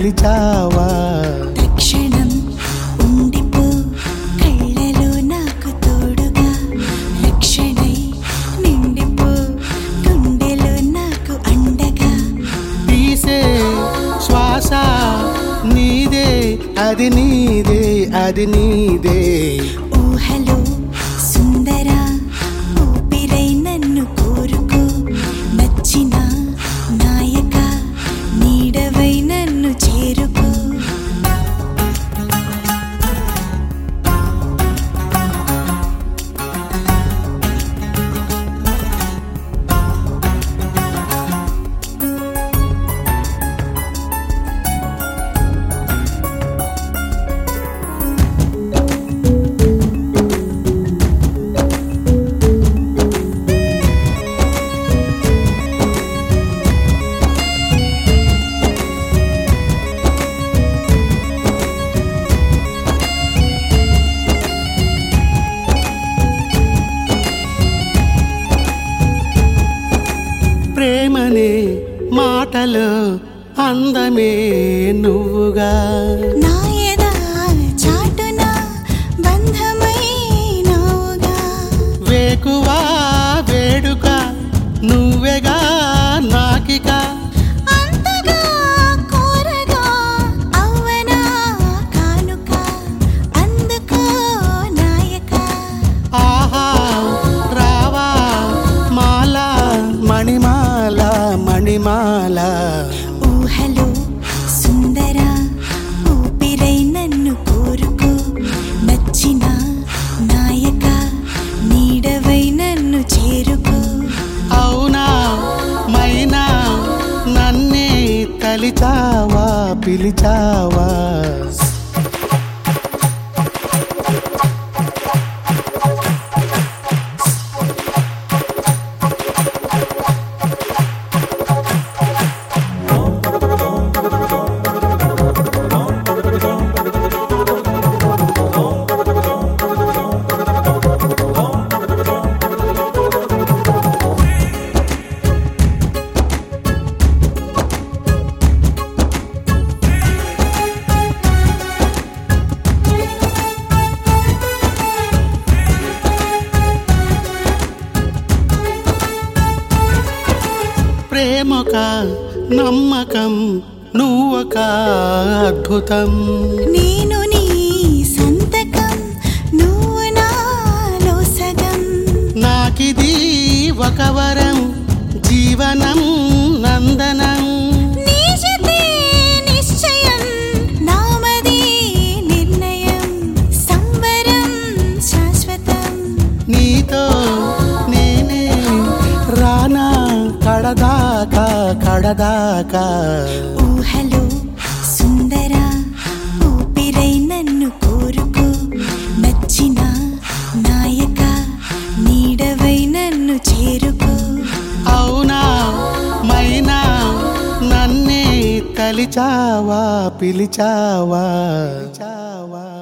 పిలిచావా తక్షణం ఉండిపో కళ్ళలో నాకు తోడుగా రక్షణై నిండిపో గుండెలో నాకు అండగా తీసే శ్వాస నీదే అది నీదే అది నీదే ఊహలో సుందర ఊపిరై నన్ను కోరుకో నచ్చిన నాయక నీడవై నన్ను చేరుకో ప్రేమనే మాటలు అందమే నువ్వుగా నాయద చాటున బంధమై నావుగా వేకువా వేడుక నువ్వెగా నాకిక అంతగా కోరగా అవ్వనా కానుక అందుకో నాయక ఆహా రావా మాల మణిమాల మణిమాల ఊహలో సుందర ఊపిరై నన్ను కోరుకో నచ్చిన నాయక నీడవై నన్ను చేరుకో అవునా మైనా నన్నే తలిచావా పిలిచావా ప్రేమొక నమ్మకం నువ్వొక అద్భుతం నేను నీ సంతకం నువ్వు నాలో సగం నాకిది ఒక వరం జీవనం నందనం నీ జతే నిశ్చయం నామది నిర్ణయం సంబరం శాశ్వతం నీతో నేనే రానా కడదాకా కడదాకా ఊహలో సుందర ఊపిరై నన్ను కోరుకో నచ్చిన నాయక నీడవై నన్ను చేరుకో అవునా మైనా నన్నే తలిచావా పిలిచావా పిలిచావా